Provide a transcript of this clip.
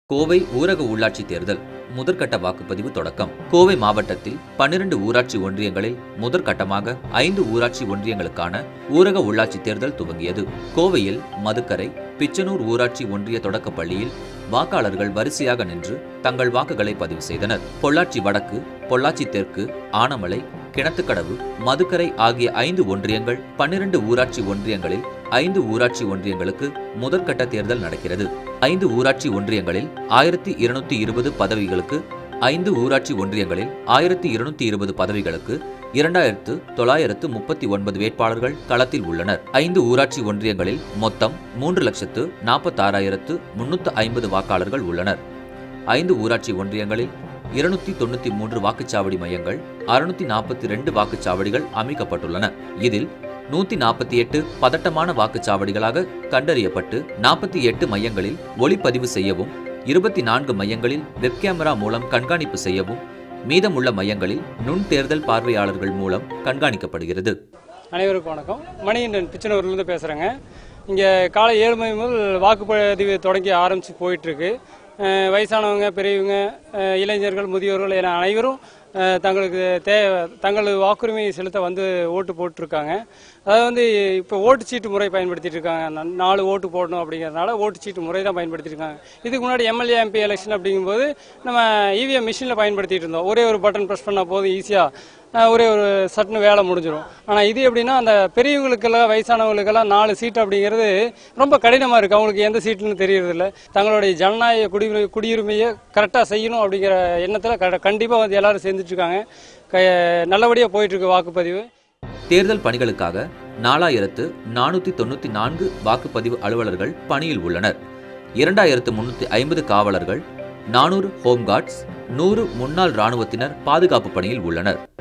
கோவை ஊரக உள்ளாட்சி தேர்தல் முதற்கட்ட வாக்குப்பதிவு தொடக்கம் கோவை மாவட்டத்தில் பன்னிரண்டு ஊராட்சி ஒன்றியங்களில் முதற்கட்டமாக ஐந்து ஊராட்சி ஒன்றியங்களுக்கான ஊரக உள்ளாட்சி தேர்தல் துவங்கியது கோவையில் மதுக்கரை பிச்சனூர் ஊராட்சி ஒன்றிய தொடக்கப் பள்ளியில் வாக்காளர்கள் வரிசையாக நின்று தங்கள் வாக்குகளை பதிவு செய்தனர் பொள்ளாச்சி வடக்கு பொள்ளாச்சி தெற்கு ஆனமலை கிணத்துக்கடவு மதுக்கரை ஆகிய ஐந்து ஒன்றியங்கள் பன்னிரண்டு ஊராட்சி ஒன்றியங்களில் ஐந்து ஊராட்சி ஒன்றியங்களுக்கு முதற்கட்ட தேர்தல் நடக்கிறது ஐந்து ஊராட்சி ஒன்றியங்களில் ஆயிரத்தி இருநூத்தி இருபது பதவிகளுக்கு ஐந்து ஊராட்சி ஒன்றியங்களில் ஆயிரத்தி இருநூத்தி இருபது பதவிகளுக்கு இரண்டாயிரத்து தொள்ளாயிரத்து முப்பத்தி ஒன்பது வேட்பாளர்கள் களத்தில் உள்ளனர் ஐந்து ஊராட்சி ஒன்றியங்களில் மொத்தம் மூன்று லட்சத்து நாற்பத்தாறாயிரத்து முன்னூத்து ஐம்பது வாக்காளர்கள் உள்ளனர் ஐந்து ஊராட்சி ஒன்றியங்களில் இருநூத்தி தொண்ணூத்தி மூன்று வாக்குச்சாவடி மையங்கள் அறுநூத்தி நாற்பத்தி ரெண்டு வாக்குச்சாவடிகள் அமைக்கப்பட்டுள்ளன இதில் நூத்தி நாற்பத்தி எட்டு பதட்டமான வாக்குச்சாவடிகளாக கண்டறியப்பட்டு நாற்பத்தி எட்டு மையங்களில் ஒளிப்பதிவு செய்யவும் இருபத்தி நான்கு மையங்களில் வெப் கேமரா மூலம் கண்காணிப்பு செய்யவும் மீதமுள்ள மையங்களில் நுண் தேர்தல் பார்வையாளர்கள் மூலம் கண்காணிக்கப்படுகிறது அனைவருக்கும் வணக்கம் மணிகண்டன் பிச்சனூர்லேருந்து பேசுகிறேங்க இங்கே காலை ஏழு மணி முதல் வாக்குப்பதிவு தொடங்கி ஆரம்பித்து போயிட்டுருக்கு வயசானவங்க பெரியவங்க அஹ், இளைஞர்கள் முதியோர்கள் என அனைவரும் அஹ், தங்களுக்கு தே தங்களது வாக்குரிமையை செலுத்த வந்து ஓட்டு போட்டிருக்காங்க அதாவது வந்து இப்போ ஓட்டுச்சீட்டு முறை பயன்படுத்திட்டு இருக்காங்க நா- நாலு ஓட்டு போடணும் அப்படிங்கிறதுனால ஓட்டுச்சீட்டு முறை தான் பயன்படுத்திட்டு இருக்காங்க இதுக்கு முன்னாடி எம்எல்ஏ எம்பி எலெக்ஷன் அப்படிங்கும்போது நம்ம இவிஎம் மிஷினில் பயன்படுத்திட்டு இருந்தோம் ஒரே ஒரு பட்டன் ப்ரெஸ் பண்ணால் போதும் ஈஸியாக ஆஹ் ஒரே ஒரு சட்டுன்னு வேலை முடிஞ்சிடும் ஆனால் இது எப்படின்னா அந்த பெரியவங்களுக்கெல்லாம் வயசானவங்களுக்கெல்லாம் நாலு சீட் அப்படிங்கிறது ரொம்ப கடினமாக இருக்குது அவங்களுக்கு எந்த சீட்டுன்னு தெரியறதில்ல தங்களுடைய ஜனநாயக குடியுரிமை குடியுரிமையை கரெக்டாக செய்யணும் அப்படிங்கிற எண்ணத்தில் கண்டிப்பாக வந்து எல்லாரும் சேர்ந்துட்டு இருக்காங்க க நல்லபடியாக போயிட்டுருக்கு வாக்குப்பதிவு தேர்தல் பணிகளுக்காக நாலாயிரத்து நானூத்தி தொண்ணூத்தி நான்கு வாக்குப்பதிவு அலுவலர்கள் பணியில் உள்ளனர் இரண்டாயிரத்து முன்னூத்தி ஐம்பது காவலர்கள் நானூறு ஹோம்கார்ட்ஸ் நூறு முன்னாள் ராணுவத்தினர் பாதுகாப்பு பணியில் உள்ளனர்